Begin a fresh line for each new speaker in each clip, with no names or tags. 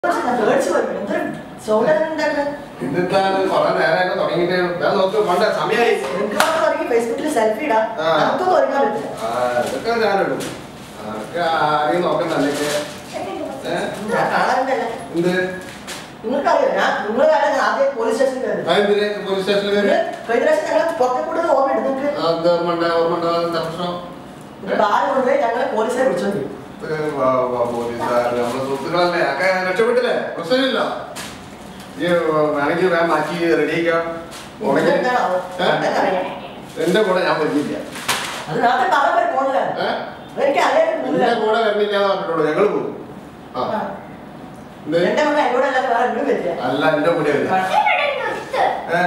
പേടിച്ചു പോയി എന്തൊരു സൗകര്യം ഉണ്ടാക്കുന്നത്
എന്നിട്ടാണ് കുറെ നേരമായിട്ട് തുടങ്ങിയിട്ട് ഞാൻ നോക്ക് പണ്ട സമയമായി
നിങ്ങൾക്ക് മാത്രം തുടങ്ങി ഫേസ്ബുക്കിൽ സെൽഫി ഇടാം
ആ.
നമുക്കൊന്നും ഒരുങ്ങാൻ പറ്റില്ല
ആ, ഇതൊക്കെ ഞാനിടും അതൊക്കെ ആരെയും നോക്കണ്ടല്ലേ ഏഹ്
ഞാൻ കാണാറുണ്ടല്ല
എന്ത്
നിങ്ങൾക്കറിയോ ഞാൻ നിങ്ങൾ കാര്യം ഞാൻ ആദ്യം പോലീസ് സ്റ്റേഷനിൽ കയറി
ആ, എന്തിന് പോലീസ് സ്റ്റേഷനിൽ
നിങ്ങള്
കയറി
കഴിഞ്ഞ പ്രാവശ്യം ഞങ്ങൾ പുറത്തെ കൂടുതൽ ഓർമ്മ എടുത്തു നിങ്ങൾക്ക്
ആ, എന്താ ഓർമ്മ ഉണ്ട് ഓർമ്മ ഉണ്ട് എന്താ പ്രശ്നം
ബാല് കൊണ്ടുപോയി ഞങ്ങളെ പോലീസിനെ വിളിച്ചോണ്ട്
ഏ, വാ, വാ, പോലീസുകാർ നമ്മളെ സുഹൃത്തുക്കളല്ലേ ഒക്കെ രക്ഷപ്പെട്ടില്ലേ പ്രശ്നമില്ല ഈ വേണമെങ്കിൽ വേഗം മാറ്റി റെഡിയാക്കാം ഉണങ്ങി
എന്താണാവോ?
ഏ?
എന്താണെന്നറിയാം.
എന്റെ കൂടെ ഞാൻ വരുന്നില്ല
അത് നാട്ടിൽ പറയാൻ പറ്റും പോകുന്നതാണ്
ഏ?
അതെനിക്ക് അറിയാൻ
എന്റെ കൂടെ വരുന്നില്ല എന്ന് പറഞ്ഞിട്ടുള്ളൂ ഞങ്ങള് പോകും ആ എന്ത്?
എന്റെ കൂടെ എന്നോട് അല്ലാതെ വേറെ എവിടെയും പറ്റില്ല
അല്ല എന്റെ കൂടെ വരില്ല ഏ?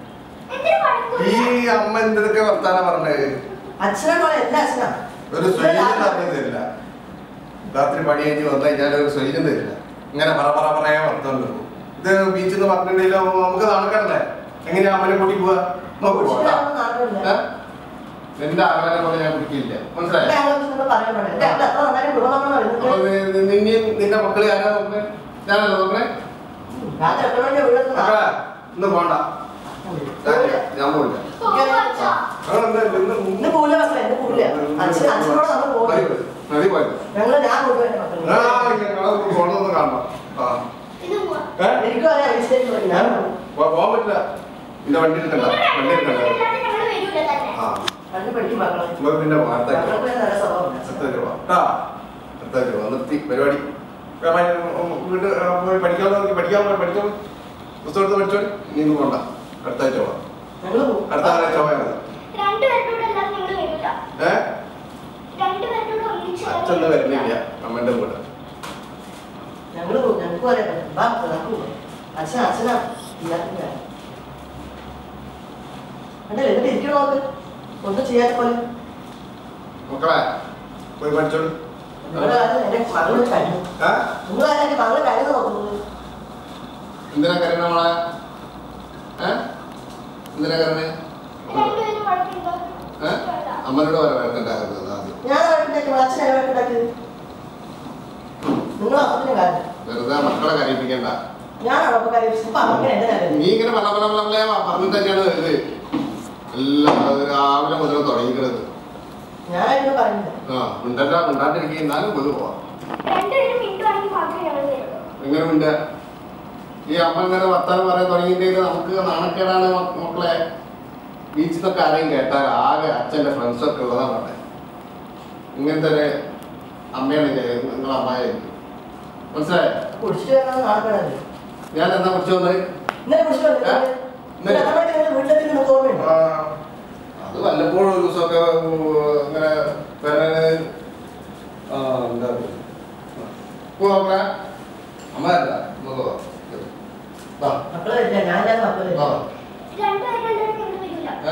ഈ അമ്മ എന്തൊക്കെ വർത്താനം പറഞ്ഞത്
അച്ഛനെ പോലെ എല്ലാ അച്ഛനാ
ഒരു സ്വൈര്യം പറഞ്ഞു തരില്ല രാത്രി പണി കഴിഞ്ഞ് വന്നു കഴിഞ്ഞാൽ ഒരു സ്വൈര്യം തരില്ല ഇങ്ങനെ പറ പറ പറയാ വർത്തം തീർക്കും ഇത് ബീച്ചിൽ നിന്ന് പറഞ്ഞിട്ടുണ്ടെങ്കിൽ നമുക്ക് നടക്കണ്ടേ എങ്ങനെയാ അമ്മനെ കൂട്ടി പോവാ നമുക്ക് പോട്ടാ
നാട്ടിലില്ല
എന്റെ ആഗ്രഹം പോലെ ഞാൻ കുടിക്കില്ല മനസ്സിലായോ
ഞങ്ങളൊന്നും പറയാൻ പാടില്ല എന്റെ അമ്മ എത്ര നന്നായി ഗുണമാണ്
അപ്പൊ
വരുന്നത്
നി- നി- നിന്നെയും നിന്റെ മക്കളെ ആരാ നോക്കണേ ഞാനല്ലോ നോക്കണേ
രാത്രി എത്ര മണിക്ക് വീട്ടിൽ
മക്കളെ ഇന്ന് പോണ്ട ഞാൻ പോയില്ല അതെന്താ ഇന്ന്
ഇന്ന് പോവില്ല മക്കളെ ഇന്ന് പോവില്ല അച്ഛൻ അച്ഛനോട് നമ്മൾ
മതി,
പോകും
മതി പോയത്
ഞങ്ങള് ഞാൻ കൊണ്ടുപോയി
ആ
മക്കളെ
ഇങ്ങനെ ഫോണൊന്നും കാണണം ആ ഏ?
എനിക്കും അറിയാം വിശേഷം പോയി. ഞാൻ പോകും.
പോ- പോകാൻ പറ്റില്ല നിന്റെ വണ്ടി എടുക്കണ്ട വണ്ടി എടുക്കണ്ട ആ
കണ്ടു പഠിക്കും മക്കളെ
നമുക്ക് പിന്നെ വാർത്തയ്ക്ക്
മക്കൾക്ക് ഒരു നല്ല സ്വഭാവം
എത്ര രൂപ ആ എത്ര രൂപ നിർത്തി പരിപാടി ആ, ഉം, വീട്ട് ആ, പോയി പഠിക്കാൻ നോക്കി പഠിക്കാൻ പോയി പഠിക്കാൻ പോയി. പുസ്തകം എടുത്ത് പഠിച്ചോ നീ ഇന്ന് പോണ്ട അടുത്ത ആഴ്ച പോവാം
ഞങ്ങള് പോകും
അടുത്ത ആഴ്ച പോയാൽ മതി ഏ അച്ഛൻ വരുന്നില്ല അമ്മേന്റെ കൂടെ
ഞങ്ങള് പോകും ഞങ്ങൾക്കും അറിയാം ബാ നമുക്ക് പോകും അച്ഛൻ അച്ഛനാ ഇല്ലാത്ത അല്ലേ എന്നിട്ട് ഇരിക്കണോ നോക്ക് ഒന്നും ചെയ്യാത്ത പോലെ
മക്കളെ പോയി പഠിച്ചോളൂ
നിങ്ങളുടെ കാര്യം എന്റെ മകള് കഴിഞ്ഞു
ഏ
നിങ്ങളുടെ കാര്യം എന്റെ മകള് കഴിഞ്ഞു നോക്കുന്നത്
എന്തിനാ കരയണ മോളെ ഏ എന്തിനാ കരണേ ഏ അമ്മനോട് വരെ വരട്ടുണ്ടായിരുന്നത് ആദ്യം
ഞാൻ വഴക്കുണ്ടാക്കി അച്ഛൻ എന്നെ വഴക്കുണ്ടാക്കിയത് നിങ്ങൾ അപ്പത്തിന്റെ കാര്യം
വെറുതെ മക്കളെ കരയിപ്പിക്കണ്ട
ഞാനാണോ അപ്പൊ കാര്യം ഇപ്പൊ അവർക്ക് എന്റെ കാര്യം
നീ ഇങ്ങനെ പല പല പല പല പറഞ്ഞിട്ട് തന്നെയാണ് ഇത് എല്ലാം അത് രാവിലെ മുതൽ തുടങ്ങിക്കുന്നത്
ഞാനായിരുന്നു പറയുന്നത്
ആ മിണ്ടല്ല മിണ്ടാണ്ടിരിക്കുക എന്നാലും കൊതു പോവാം എങ്ങനെ മിണ്ട ഈ അമ്മ ഇങ്ങനെ വർത്താനം പറയാൻ തുടങ്ങിയിട്ടുണ്ടെങ്കിൽ നമുക്ക് നാണക്കേടാണ് മ- മക്കളെ ബീച്ചിൽ നിന്നൊക്കെ ആരെയും കേട്ടാൽ ആകെ അച്ഛൻ്റെ ഫ്രണ്ട്സൊക്കെ ഉള്ളതാണ് അവിടെ ഇങ്ങനത്തെ ഒരു അമ്മയാണ് നിങ്ങളെ അമ്മായിരിക്കും മനസ്സിലായോ
കുടിച്ചിട്ട് വരണം നാളെ
ഞാൻ എന്നാ കുറിച്ച് വന്നത്
ഇന്നലെ കുടിച്ചിട്ട്
ഏ? ഇന്നലെ?
വീട്ടിലെത്തി നിങ്ങൾക്ക് ഓർമ്മയുണ്ടോ
ആ, അത് വല്ലപ്പോഴും ഒരു ദിവസമൊക്കെ ഇങ്ങനെ വരാൻ ആ എന്താ പോവാ അമ്മ അല്ല നമുക്ക് പോവാം. വാ
മക്കളെ വരില്ല ഞാനില്ലാതെ മക്കളെ
വാ
വരില്ല.
ഏ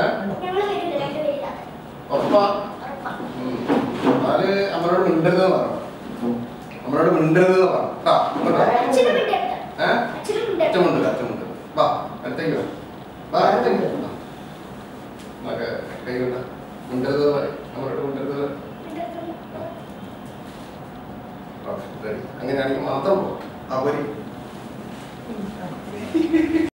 ഉറപ്പാ ഉം. എന്നാല് അമ്മനോട് മിണ്ടരുത് പറഞ്ഞു അമ്മനോട് മിണ്ടരുത് പറഞ്ഞു കേട്ടാ കേട്ടോ? ഏ അച്ഛമുണ്ട് അച്ഛമുണ്ട് വാ അടുത്തേക്ക് വാ വാ അടുത്തേക്ക് വാ. നമുക്ക് കൈ വിട മിണ്ടരുത് പറയും അമ്മനോട് മിണ്ടരുത് പറയും ഓക്കെ റെഡി അങ്ങനെയാണെങ്കിൽ മാത്രം പോ ആ പോരി